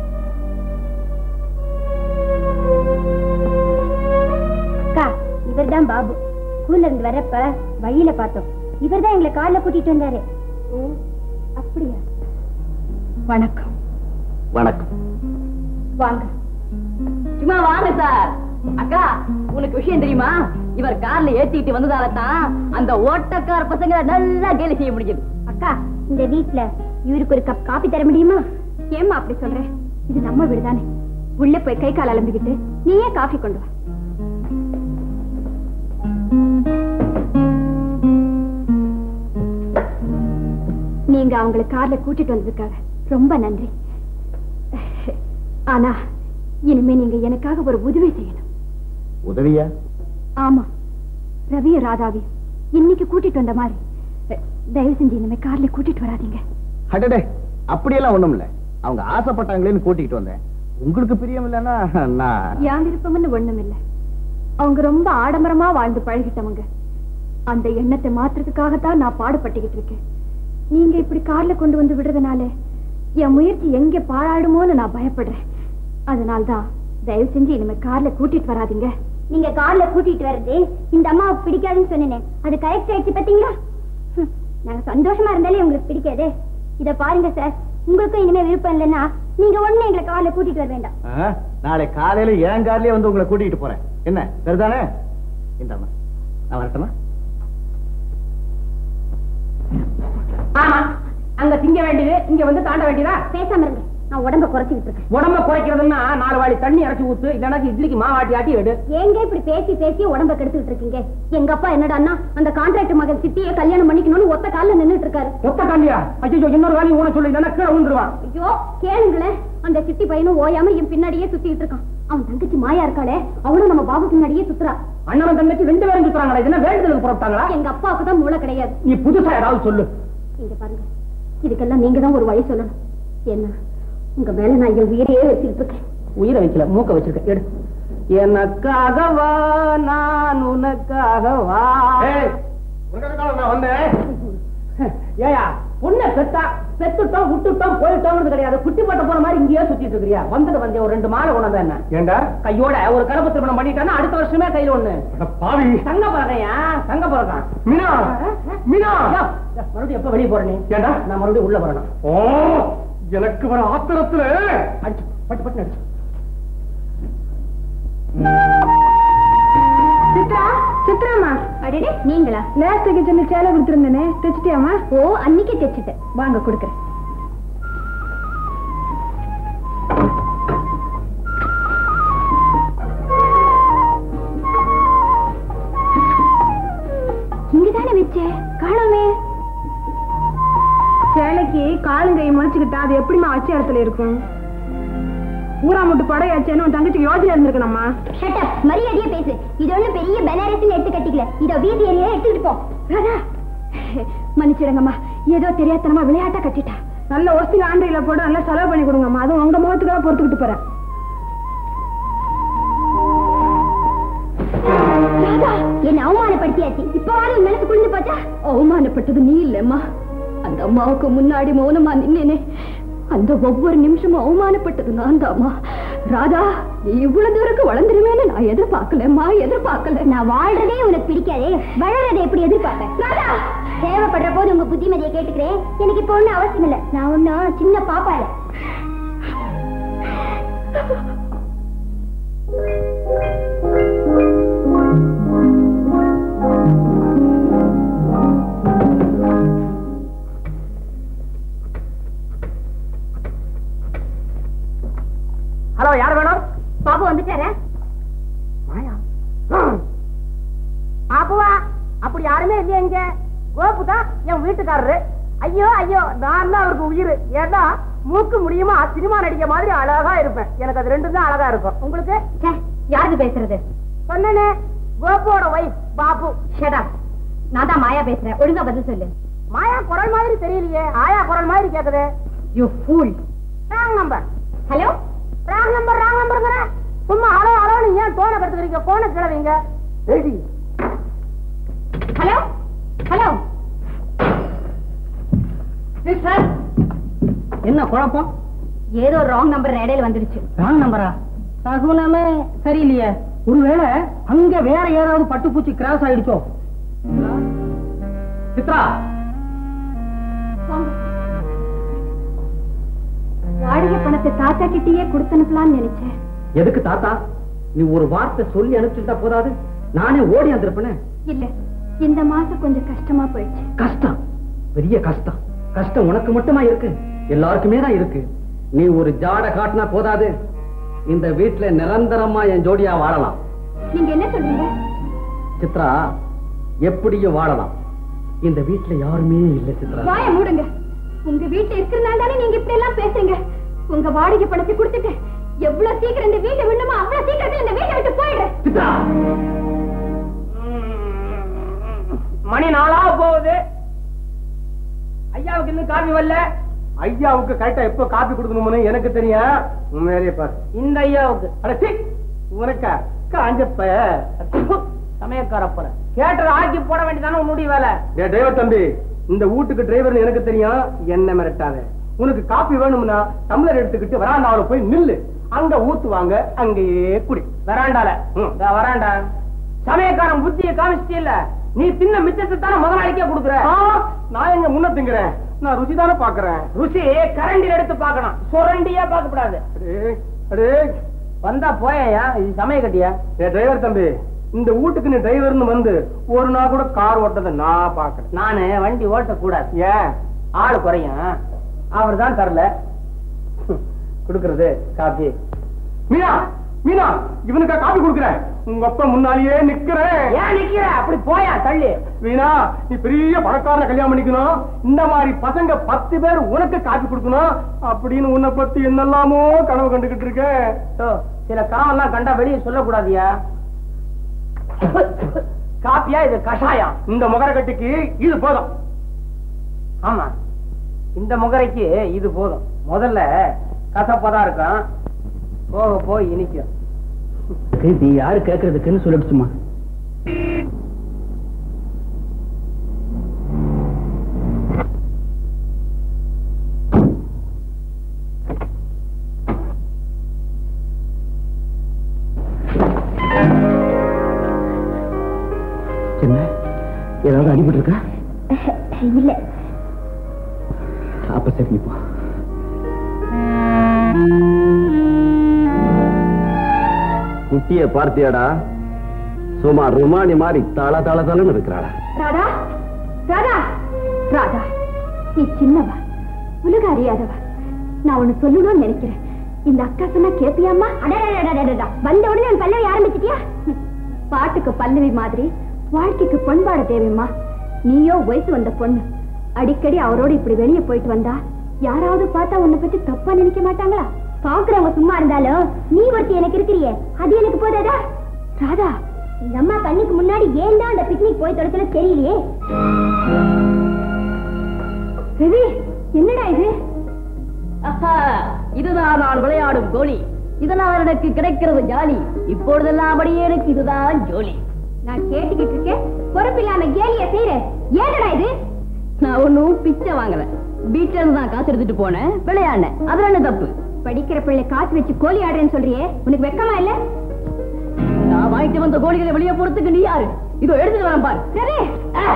அக்கா இவர்தான் பாபு ஸ்கூல்ல இருந்து வரப்ப வழியில பார்த்தோம் இவர்தான் எங்களை கார்ல கூட்டிட்டு வந்தாரு ஓ அப்படியா வணக்கம் வணக்கம் வாங்க சும்மா வாங்க சார் அக்கா உனக்கு விஷயம் தெரியுமா இவர் கார்ல ஏத்திட்டு வந்ததால தான் அந்த ஓட்டக்கார பசங்க நல்லா கேலி செய்ய முடிஞ்சது அக்கா இந்த வீட்ல இவருக்கு ஒரு கப் காபி தர முடியுமா ஏம்மா அப்படி சொல்ற இது நம்ம வீடுதானே உள்ள போய் கை கால் அலம்பிக்கிட்டு நீயே காஃபி கொண்டு வா நீங்க அவங்கள கார்ல கூட்டிட்டு வந்ததுக்காக ரொம்ப நன்றி ஆனா இனிமே நீங்க எனக்காக ஒரு உதவி செய்யணும் உதவியா ஆமா ரவியும் ராதாவையும் இன்னைக்கு கூட்டிட்டு வந்த மாதிரி அஹ், தயவு செஞ்சு இனிமே கார்ல கூட்டிட்டு வராதீங்க அடடே அப்படியெல்லாம் ஒண்ணும் இல்ல அவங்க ஆசைப்பட்டாங்களேன்னு கூட்டிட்டு வந்தேன் உங்களுக்கு பிரியம் இல்லைன்னா நான் என் விருப்பம்னு ஒண்ணும் இல்ல அவங்க ரொம்ப ஆடம்பரமா வாழ்ந்து பழகிட்டவங்க அந்த எண்ணத்தை மாத்துறதுக்காகத்தான் நான் பாடுபட்டுக்கிட்டு இருக்கேன் நீங்க இப்படி கார்ல கொண்டு வந்து விடுறதுனால என் முயற்சி எங்க பாழாடுமோன்னு நான் பயப்படுறேன் அதனால்தான் தயவு செஞ்சு இனிமே கார்ல கூட்டிட்டு வராதீங்க நீங்க கார்ல கூட்டிட்டு வர்றது இந்த அம்மாவுக்கு பிடிக்காதுன்னு சொன்னேன் அது கரெக்ட் ஆயிடுச்சு பாத்தீங்களா ஹம், நாங்க சந்தோஷமா இருந்தாலே உங்களுக்கு பிடிக்காதே இத பாருங்க சார் உங்களுக்கும் இனிமே விருப்பம் இல்லைன்னா நீங்க ஒண்ணு எங்களை கார்ல கூட்டிட்டு வர வேண்டாம் ஆ, நாளை காலையில என் கார்லயே வந்து உங்களை கூட்டிட்டு போறேன் என்ன சரிதானே இந்தாம்மா நான் வரட்டுமா ஆமா அங்க திங்க வேண்டியது இங்க வந்து தாண்ட வேண்டியதா பேசாம இருங்க நான் உடம்ப குறைச்சிக்கிட்டு இருக்கேன் உடம்ப குறைக்கிறதுன்னா நாலு வாளி தண்ணி இறச்சி ஊத்து இல்லைன்னா இட்லிக்கு மாவாட்டி ஆட்டி எடு ஏங்க இப்படி பேசி பேசி உடம்ப கெடுத்துக்கிட்டு இருக்கீங்க எங்க அப்பா என்னடான்னா அந்த கான்ட்ராக்ட் மகன் சிட்டியை கல்யாணம் பண்ணிக்கணும்னு ஒத்த கால்ல நின்னுட்டு இருக்காரு ஒத்த காண்டியா ஐயோ இன்னொரு வாளி ஊன சொல்லி இல்லைன்னா கீழே விழுந்துருவான் ஐயோ கேளுங்களேன் அந்த சிட்டி பையனும் ஓயாம என் பின்னாடியே சுத்திட்டு இருக்கான் அவன் தங்கச்சி மாயா இருக்காளே அவளும் நம்ம பாபு பின்னாடியே சுத்துறா அண்ணன் தங்கச்சி ரெண்டு பேரும் சுத்துறாங்களா இது என்ன வேண்டுதலுக்கு புறப்பட்டாங்களா எங்க அப்பாவுக்கு தான் மூளை கிடையாது நீ புதுசா ஏதாவது சொல்லு இங்க பாருங்க இதுக்கெல்லாம் நீங்க தான் ஒரு வழி சொல்லணும் என்ன உங்க மேல நான் என் உயிரையே வச்சுக்கிட்டு இருக்கேன் உயிரை வைக்கல மூக்க வச்சிருக்க எடு எனக்காகவா நான் உனக்காகவா நான் வந்தேன் ஏயா பொண்ணை பெத்தா பெத்துட்டோம் விட்டுட்டோம் போயிட்டோம்னு கிடையாது குட்டி போட்ட போன மாதிரி இங்கேயே சுத்திட்டு இருக்கிறியா வந்தது வந்தே ஒரு ரெண்டு மாலை கொண்டு வந்தேன் என்ன ஏண்டா கையோட ஒரு கருப்பு திருமணம் பண்ணிட்டானா அடுத்த வருஷமே கையில ஒண்ணு அட பாவி தங்க பழகையா தங்க பழக்கம் மீனா மீனா மறுபடியும் எப்ப வெளியே போற நீ ஏண்டா? நான் மறுபடியும் உள்ள வரணும் ஓ எனக்கு வர ஆத்திரத்துல அடிச்சு பட்டு பட்டு அடிச்சு சித்ரா சித்ராமா அடடே நீங்களா நேரத்துக்கு சொல்லி சேலை கொடுத்துருந்தேனே தைச்சிட்டியாமா ஓ அன்னைக்கே தைச்சிட்டேன் வாங்க கொடுக்குறேன் இங்கதானே வச்சேன் காணோமே சேலைக்கு காலும் கை முளைச்சுக்கிட்டா அது எப்படிமா அச்சு இடத்துல இருக்கும் ஊரா முட்டு படையாச்சேன்னு உன் தங்கச்சிக்கு யோசனை இருந்திருக்கணும்மா ஷட் அப் மரியாதையா பேசு இது ஒண்ணு பெரிய பெனாரஸ்னு எடுத்து கட்டிக்கல இதோ வீதி ஏரியா எடுத்துக்கிட்டு போ ராதா மன்னிச்சிடுங்கம்மா ஏதோ தெரியாதனமா விளையாட்டா கட்டிட்டா நல்ல ஒஸ்தி ஆண்டையில போட்டு நல்லா செலவு பண்ணி கொடுங்கம்மா அதுவும் உங்க முகத்துக்காக பொறுத்துக்கிட்டு போறேன் ராதா என்ன அவமானப்படுத்தியாச்சு இப்பவாது உன் மனசு குளிந்து போச்சா அவமானப்பட்டது நீ இல்லம்மா அந்த அம்மாவுக்கு முன்னாடி மௌனமா நின்னேனே அந்த ஒவ்வொரு நிமிஷமும் அவமானப்பட்டது நான் தாம்மா ராதா நீ இவ்வளவு தூரம் வளர்ந்துருவேன்னு நான் எதிர்பார்க்கலம்மா எதிர்பார்க்கல நான் வாழ்றதே உனக்கு பிடிக்காதே வளர்றதை எப்படி எதிர்பார்ப்பேன் ராதா தேவைப்படுற போது உங்க புத்திமதியை கேட்டுக்கிறேன் எனக்கு இப்போ ஒண்ணும் அவசியம் இல்ல நான் ஒன்னும் சின்ன பாப்பா இல்ல ஹலோ யார் வேணும் பாபு வந்துட்டாரா பாப்புவா அப்படி யாருமே இல்லையா இங்க கோபு தான் என் வீட்டுக்காரரு ஐயோ ஐயோ நான் தான் அவருக்கு உயிர் ஏன்னா மூக்கு முடியுமா சினிமா நடிக்க மாதிரி அழகா இருப்பேன் எனக்கு அது ரெண்டும் தான் அழகா இருக்கும் உங்களுக்கு யாருக்கு பேசுறது சொன்னனே கோபுவோட ஒய்ஃப் பாபு ஷடா நான் தான் மாயா பேசுறேன் ஒழுங்கா பதில் சொல்லு மாயா குரல் மாதிரி தெரியலையே ஆயா குரல் மாதிரி கேக்குது you fool wrong number hello wrong number wrong நம்பருங்கிற சும்மா ஹலோ ஹலோன்னு ஏன் டோனை கட்டுக்கிறீங்க போனை கிளவீங்க ரெடி ஹலோ ஹலோ சார் என்ன குழப்பம் ஏதோ ராங் நம்பர் இடையில வந்துடுச்சு ராங் நம்பரா சகுனமே சரியில்லையே ஒருவேளை அங்க வேற ஏதாவது பட்டுப்பூச்சி கிராஸ் ஆயிடுச்சோ சித்ரா வாடகை பணத்தை தாத்தா கிட்டயே கொடுத்தனுப்பலாம்னு நினைச்சேன் எதுக்கு தாத்தா நீ ஒரு வார்த்தை சொல்லி அனுப்பிச்சுட்டா போதாது நானே ஓடி வந்திருப்பேனே இல்ல இந்த மாசம் கொஞ்சம் கஷ்டமா போயிடுச்சு கஷ்டம் பெரிய கஷ்டம் கஷ்டம் உனக்கு மட்டுமா இருக்கு எல்லாருக்குமே தான் இருக்கு நீ ஒரு ஜாட காட்டினா போதாது இந்த வீட்டுல நிரந்தரமா என் ஜோடியா வாழலாம் நீங்க என்ன சொல்றீங்க சித்ரா எப்படியும் வாழலாம் இந்த வீட்டுல யாருமே இல்ல சித்ரா வாய மூடுங்க உங்க வீட்டுல இருக்கிறனால தானே நீங்க இப்படி எல்லாம் பேசுறீங்க உங்க வாடகை பணத்தை கொடுத்துட்டு எவ்வளவு சீக்கிரம் இந்த வீட்டை விடணுமோ அவ்வளவு சீக்கிரத்துல இந்த வீட்டை விட்டு போயிடுறேன் சித்ரா மணி நாளா போகுது ஐயாவுக்கு இன்னும் காபி வரல ஐயாவுக்கு கரெக்டா எப்ப காப்பி கொடுக்கணும்னு எனக்கு தெரியும் உண்மையிலேயே பாரு இந்த ஐயாவுக்கு அடச்சி உனக்கா காஞ்சப்ப சமயக்காரப்பன கேட்டதை ஆக்கி போட வேண்டியதானே உன்னுடைய வேலை டேய் டிரைவர் தம்பி இந்த வீட்டுக்கு டிரைவர் எனக்கு தெரியும் என்ன மிரட்டாத உனக்கு காப்பி வேணும்னா டம்ளர் எடுத்துக்கிட்டு வராண்டாவில போய் நில்லு அங்க ஊத்துவாங்க அங்கேயே குடி வராண்டால ம். இதோ வராண்டா சமயக்காரன் புத்திய காமிச்சிட்டு இல்ல நீ தின்ன மிச்சத்தை தானே முதலாளிக்கே கொடுக்குற ஆ, நான் எங்க முன்ன திங்குறேன் நான் ருசி தானே பாக்குறேன் ருசி கரண்டில் எடுத்து பார்க்கணும் சுரண்டியா பார்க்க கூடாது அடே அடே வந்தா போயா இது சமய கட்டியா ஏ டிரைவர் தம்பி இந்த வீட்டுக்கு நீ டிரைவர்னு வந்து ஒரு நாள் கூட கார் ஓட்டதை நான் பாக்குறேன் நானு வண்டி ஓட்ட கூடாது ஏன் ஆளு குறையும் அவர் தான் தரல கொடுக்கறது காபி மீனா மீனா இவனுக்கா காபி கொடுக்குறேன் உங்க அப்பா முன்னாலேயே நிக்கிறேன் ஏன் நிக்கிற அப்படி போயா தள்ளி வீணா நீ பெரிய பணக்காரனை கல்யாணம் பண்ணிக்கணும் இந்த மாதிரி பசங்க பத்து பேர் உனக்கு காப்பி கொடுக்கணும் அப்படின்னு உன்னை பத்தி என்னெல்லாமோ கனவு கண்டுகிட்டு இருக்கேன் ஓ, சில கனவெல்லாம் கண்டா வெளியே சொல்லக்கூடாதியா காப்பியா இது கஷாயம் இந்த முகர கட்டிக்கு இது போதும் ஆமா இந்த முகரைக்கு இது போதும் முதல்ல கசப்பதா இருக்கும் போக போய் இனிக்கும் நீ யாரு கேக்குறதுக்குன்னு சொல்லிடுச்சுமா என்ன ஏதாவது அடிபட்டு இருக்கா இல்ல அப்ப சரி நீ போ குட்டிய பார்த்தியாடா சும்மா ருமானி மாதிரி தள தள தளன்னு இருக்கிறாளா ராதா ராதா ராதா நீ சின்னவ உலக அறியாதவ நான் ஒண்ணு சொல்லணும்னு நினைக்கிறேன் இந்த அக்கா சொன்னா கேப்பியாமா அடடடடடடா வந்த உடனே உன் பல்லவி ஆரம்பிச்சிட்டியா ஹம். பாட்டுக்கு பல்லவி மாதிரி வாழ்க்கைக்கு பண்பாடு தேவைம்மா நீயோ வயசு வந்த பொண்ணு அடிக்கடி அவரோட இப்படி வெளியே போயிட்டு வந்தா யாராவது பார்த்தா உன்னை பத்தி தப்பா நினைக்க மாட்டாங்களா பாக்குறவங்க சும்மா இருந்தாலும் நீ ஒருத்தி எனக்கு இருக்கிறியே அது எனக்கு போதாதா ராதா இந்த அம்மா கண்ணுக்கு முன்னாடி ஏன் தான் அந்த பிக்னிக் போய் தொலைச்சல தெரியலையே ரவி என்னடா இது ஆஹா, இதுதான் நான் விளையாடும் கோலி இதனால் எனக்கு கிடைக்கிறது ஜாலி இப்பொழுதெல்லாம் அப்படியே எனக்கு இதுதான் ஜோலி நான் கேட்டுக்கிட்டு இருக்கேன் பொறுப்பில்லாம கேலிய செய்யற ஏடா இது நான் ஒன்னும் பிச்சை வாங்கல வீட்டுல இருந்து தான் காசு எடுத்துட்டு போனேன் விளையாடினேன் அதுல என்ன தப்பு படிக்கிற பிள்ளை காசு வச்சு கோழி ஆடுறேன்னு சொல்றியே உனக்கு வெக்கமா இல்ல நான் வாங்கிட்டு வந்த கோழிகளை வெளியே போறதுக்கு நீ யாரு இதோ எடுத்துட்டு வரேன் பாரு சரி ஆ.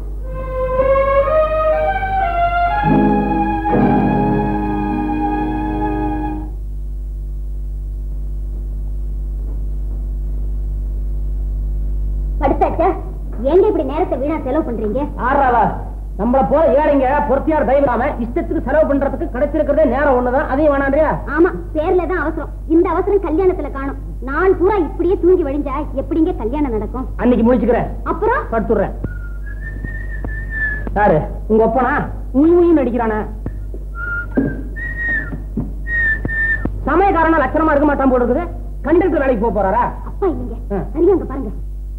படுத்தாச்சா ஏங்க இப்படி நேரத்தை வீணா செலவு பண்றீங்க ஆறாவா நம்மள போல ஏழைங்க பொறுத்தியார் தயவில்லாம இஷ்டத்துக்கு செலவு பண்றதுக்கு கிடைச்சிருக்கிறதே நேரம் ஒண்ணுதான் அதையும் வேணாண்டியா ஆமா பேர்ல தான் அவசரம் இந்த அவசரம் கல்யாணத்துல காணும் நாள் பூரா இப்படியே தூங்கி வழிஞ்சா எப்படிங்க கல்யாணம் நடக்கும் அன்னைக்கு முடிச்சுக்கிறேன் அப்புறம் படுத்துடுறேன் யாரு உங்க ஒப்பனா உய் உயின்னு அடிக்கிறானே சமயக்காரனா லட்சணமா இருக்க மாட்டான் போல இருக்குது கண்டக்டர் வேலைக்கு போக போறாரா அப்பா இல்லைங்க ஆ. சரியா அங்க பாருங்க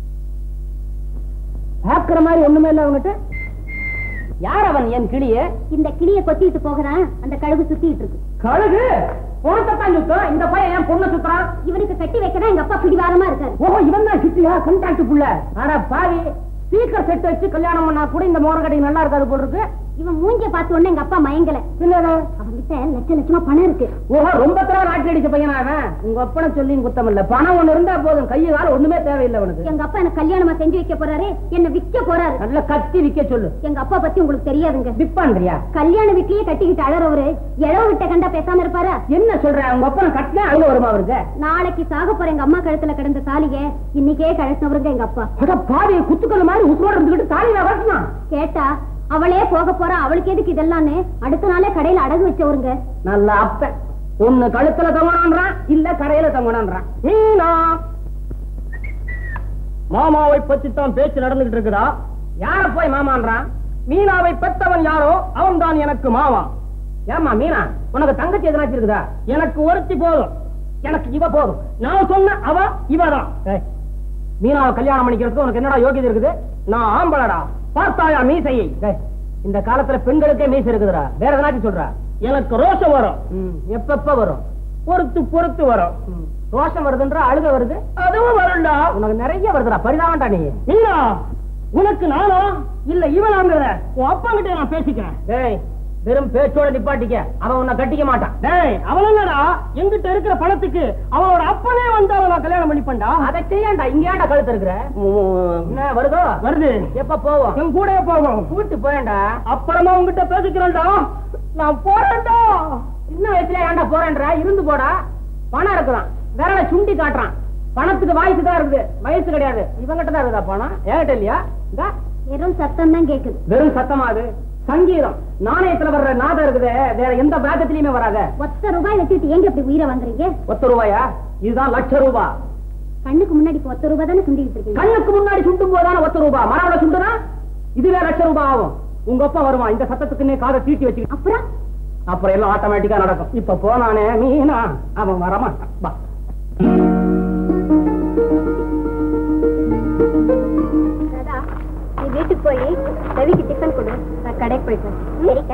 பாக்குற மாதிரி ஒண்ணுமே இல்ல அவங்கிட்ட யார் அவன் என் கிளியே இந்த கிளிய கொத்திட்டு போகதான் அந்த கழுகு சுத்திட்டு இருக்கு கழுகு பொண்ணத்தான் சுத்தம் இந்த பையன் ஏன் பொண்ணை சுத்துறான் இவனுக்கு கட்டி வைக்கதான் எங்க அப்பா பிடிவாரமா இருக்காரு ஓ இவன் தான் சுத்தியா கண்டாக்ட் புள்ள ஆனா பாவி ஸ்பீக்கர் செட் வச்சு கல்யாணம் பண்ணா கூட இந்த மோர கடைக்கு நல்லா இருக்காது போல இருக்கு இவன் மூஞ்சிய பார்த்த உடனே எங்க அப்பா மயங்கல பின்னடா அவன்கிட்ட லட்ச லட்சமா பணம் இருக்கு ஓஹோ ரொம்ப தடவை நாட்டி அடிச்ச பையனா அவன் உங்க அப்பனை சொல்லி குத்தம் இல்ல பணம் ஒண்ணு இருந்தா போதும் கையை கால ஒண்ணுமே தேவையில்லை அவனுக்கு எங்க அப்பா எனக்கு கல்யாணமா செஞ்சு வைக்க போறாரு என்ன விற்க போறாரு நல்ல கத்தி விக்க சொல்லு எங்க அப்பா பத்தி உங்களுக்கு தெரியாதுங்க விப்பான்றியா கல்யாண வீட்லயே கட்டிக்கிட்டு அழறவரு இளவு விட்ட கண்டா பேசாம இருப்பாரா என்ன சொல்ற உங்க அப்பனை கட்டினா அழுக வருமா அவருக்கு நாளைக்கு சாக போற எங்க அம்மா கழுத்துல கிடந்த தாலிய இன்னைக்கே கழட்டினவருங்க எங்க அப்பா அட பாவி குத்துக்கல் மாதிரி உசுரோட இருந்துகிட்டு தாலி நான் வரட்டுமா கேட்டா அவளே போக போறா அவளுக்கு எதுக்கு இதெல்லாம்னு அடுத்த நாளே கடையில அடகு வச்சவருங்க நல்ல அப்ப ஒண்ணு கழுத்துல தொங்கணும்ன்றான் இல்ல கடையில தொங்கணும்ன்றான் மீனா மாமாவை பத்தி தான் பேச்சு நடந்துகிட்டு இருக்குதா யார போய் மாமான்றான் மீனாவை பெத்தவன் யாரோ அவன் தான் எனக்கு மாமா ஏமா மீனா உனக்கு தங்கச்சி எதனாச்சு இருக்குதா எனக்கு ஒருத்தி போதும் எனக்கு இவ போதும் நான் சொன்ன அவ இவதான் ஏய், மீனாவை கல்யாணம் பண்ணிக்கிறதுக்கு உனக்கு என்னடா யோகியதை இருக்குது நான் ஆம்பளடா பார்த்தாயா மீசையை ஏய், இந்த காலத்துல பெண்களுக்கே மீசை இருக்குதுடா வேற எதனாச்சும் சொல்றா எனக்கு ரோஷம் வரும் எப்பப்ப வரும் பொறுத்து பொறுத்து வரும் ரோஷம் வருதுன்ற அழுக வருது அதுவும் வரும்டா உனக்கு நிறைய வருதுடா பரிதாபம்டா நீ இல்ல உனக்கு நானா இல்ல இவனாங்கிற உன் அப்பா கிட்ட நான் பேசிக்கிறேன் டேய் வெறும் பேச்சோட நிப்பாட்டிக்க அவன் உன்னை கட்டிக்க மாட்டான் டேய் அவன் என்னடா எங்கிட்ட இருக்கிற பணத்துக்கு அவனோட அப்பனே வந்து அவன் நான் கல்யாணம் பண்ணிப்பேன்டா அதை செய்யாண்டா இங்க ஏன்டா கழுத்து இருக்கிற என்ன வருதோ வருது எப்ப போவோம் என் கூட போவோம் கூட்டு போயேன்டா அப்புறமா உங்ககிட்ட பேசிக்கிறேன்டா நான் போறேன்டா சின்ன வயசுல ஏன்டா போறேன்ற இருந்து போடா பணம் இருக்குதான் விரல சுண்டி காட்டுறான் பணத்துக்கு வயசு தான் இருக்குது வயசு கிடையாது இவங்கிட்ட தான் இருக்குதா பணம் ஏகிட்ட இல்லையா இந்தா வெறும் சத்தம் தான் கேக்குது வெறும் சத்தமா அது சங்கீதம் நாணயத்துல வர்ற நாதம் இருக்குது வேற எந்த வேதத்திலயுமே வராத ஒத்த ரூபாய் வச்சுட்டு ஏங்க இப்படி உயிரை வாங்குறீங்க ஒத்த ரூபாயா இதுதான் லட்ச ரூபா கண்ணுக்கு முன்னாடி இப்ப ஒத்த ரூபாய் தானே சுண்டிட்டு இருக்கீங்க கண்ணுக்கு முன்னாடி சுண்டும் போதான ஒத்த ரூபா மரவள சுண்டுனா இதுவே லட்ச ரூபாய் ஆகும் உங்க அப்பா வருவான் இந்த சத்தத்துக்குன்னே காதை தீட்டி வச்சு அப்புறம் அப்புறம் எல்லாம் ஆட்டோமேட்டிக்கா நடக்கும் இப்ப போனானே மீனா அவன் வரமாட்டான் வா ராதா நீ வீட்டுக்கு போய் ரவிக்கு டிஃபன் கொடு நான் கடைக்கு போயிட்டேன் சரிக்கா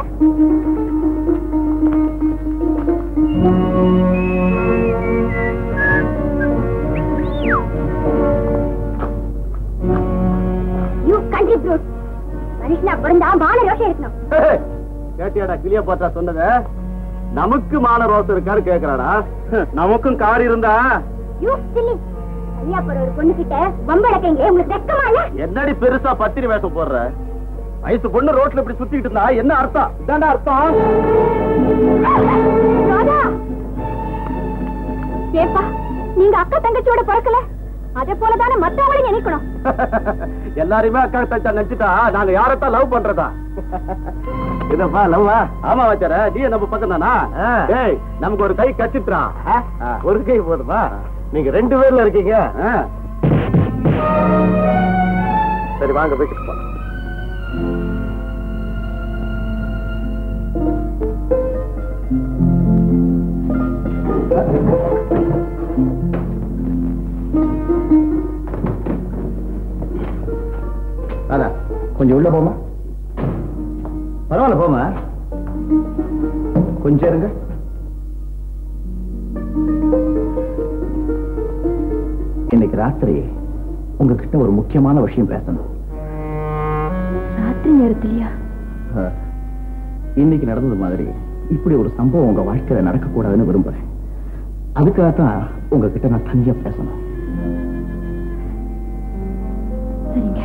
யூ கண்ட்ரி ப்ரூட் மனுஷனா பிறந்தா மான ரோஷம் இருக்கணும் கேட்டியாடா கிளிய பார்த்தா சொன்னத நமக்கு மான ரோசம் இருக்காரு கேக்குறாடா நமக்கும் கார் இருந்தா யூ சில்லி ஐயா போற ஒரு பொண்ணு கிட்ட பம்பளக்கீங்களே உங்களுக்கு வெக்கமா இல்ல என்னடி பெருசா பத்திரி வேஷம் போடுற வயசு பொண்ணு ரோட்ல இப்படி சுத்திட்டு இருந்தா என்ன அர்த்தம் இதாண்டா அர்த்தம் ராதா ஏப்பா நீங்க அக்கா தங்கச்சியோட பிறக்கல அதே போலதானே மத்தவங்களையும் நினைக்கணும் எல்லாரையுமே அக்கா தச்சா நினைச்சிட்டா நாங்க யாரத்தான் லவ் பண்றதா இதப்பா லவ்வா ஆமா வச்சார நீ நம்ம பக்கம் தானா ஏய் நமக்கு ஒரு கை கச்சித்ரா ஒரு கை போதுமா நீங்க ரெண்டு பேர்ல இருக்கீங்க ஆ. சரி வாங்க போய்கிட்டு போ அதான் கொஞ்சம் உள்ள போமா பரவாயில்ல போமா கொஞ்சம் இருங்க இன்னைக்கு ராத்திரி உங்ககிட்ட ஒரு முக்கியமான விஷயம் பேசணும் ராத்திரி நேரத்திலயா அஹ், இன்னைக்கு நடந்தது மாதிரி இப்படி ஒரு சம்பவம் உங்க வாழ்க்கையில நடக்கக்கூடாதுன்னு விரும்புறேன் அதுக்காகத்தான் உங்ககிட்ட நான் தனியா பேசணும் சரிங்க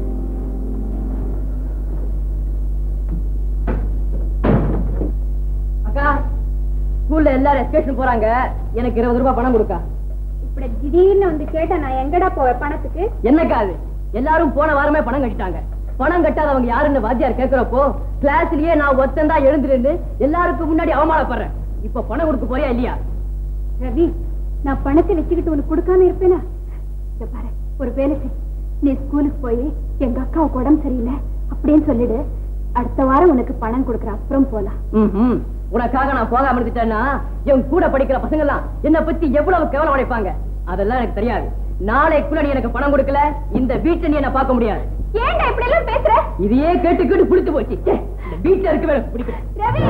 அக்கா ஸ்கூல்ல எல்லாரும் எஸ்கேஷன் போறாங்க எனக்கு இருபது ரூபாய் பணம் கொடுக்கா இப்படி திடீர்னு வந்து கேட்டா நான் எங்கடா போவேன் பணத்துக்கு என்னக்கா அது எல்லாரும் போன வாரமே பணம் கட்டிட்டாங்க பணம் கட்டாதவங்க யாருன்னு வாத்தியார் கேக்குறப்போ கிளாஸ்லயே நான் ஒத்தந்தா எழுந்திருந்து எல்லாருக்கும் முன்னாடி அவமானப்படுறேன் இப்ப பணம் கொடுக்க போறியா இல்லையா ரவி நான் பணத்தை வச்சுக்கிட்டு உனக்கு கொடுக்காம இருப்பேனா இத பாரு ஒரு வேலை செய் நீ ஸ்கூலுக்கு போய் எங்க அக்காவுக்கு உடம்பு சரியில்லை அப்படின்னு சொல்லிடு அடுத்த வாரம் உனக்கு பணம் கொடுக்குறேன் அப்புறம் போலாம் ம்ஹும். உனக்காக நான் போகாம இருந்துட்டேன்னா என் கூட படிக்கிற பசங்க எல்லாம் என்ன பத்தி எவ்வளவு கேவலம் உடைப்பாங்க அதெல்லாம் எனக்கு தெரியாது நாளைக்குள்ள நீ எனக்கு பணம் கொடுக்கல இந்த வீட்டை நீ என்ன பார்க்க முடியாது ஏன்டா இப்படி எல்லாம் பேசுற இதையே கேட்டு கேட்டு புடிச்சு போச்சு ச்சே, இந்த வீட்டுல இருக்க வேலை பிடிக்கல ரவி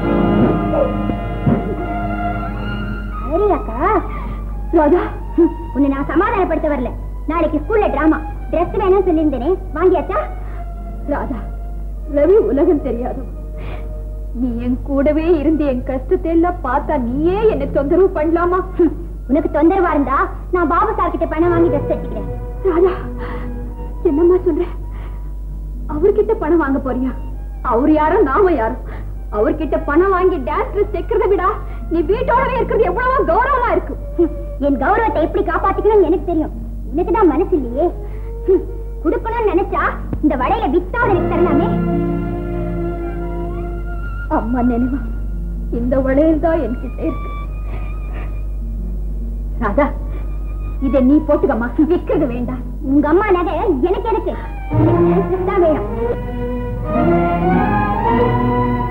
சரி அக்கா ராதா உன்னை நான் சமாதானப்படுத்த வரல நாளைக்கு ஸ்கூல்ல டிராமா Dress வேணும்னு சொல்லியிருந்தேனே வாங்கியாச்சா ராதா ரவி உலகம் தெரியாது நீ என் கூடவே இருந்து என் கஷ்டத்தை எல்லாம் பார்த்தா நீயே என்னை தொந்தரவு பண்ணலாமா ஹம், உனக்கு தொந்தரவா இருந்தா நான் பாபு சார் கிட்ட பணம் வாங்கி ட்ரெஸ் எடுத்துக்கிறேன் ராதா என்னம்மா சொல்ற அவர்கிட்ட பணம் வாங்க போறியா அவர் யாரும் நாம யாரும் அவர்கிட்ட பணம் வாங்கி டான்ஸ் ட்ரெஸ் தைக்கிறத விடா நீ வீட்டோடவே இருக்கிறது எவ்வளவு கௌரவமா இருக்கு ஹம், என் கௌரவத்தை எப்படி காப்பாத்திக்கணும்னு எனக்கு தெரியும் எனக்கு தான் மனசு இல்லையே ஹம், கொடுக்கணும்னு நினைச்சா இந்த வடையில வித்தாவது எனக்கு தரலாமே அம்மா நினைவா இந்த வளையல் தான் என்கிட்ட இருக்கு ராதா இத நீ போட்டுக்கம்மா விக்கிறது வேண்டாம் உங்க அம்மா நகை எனக்கு எதுக்கு எனக்கு தான் வேணும்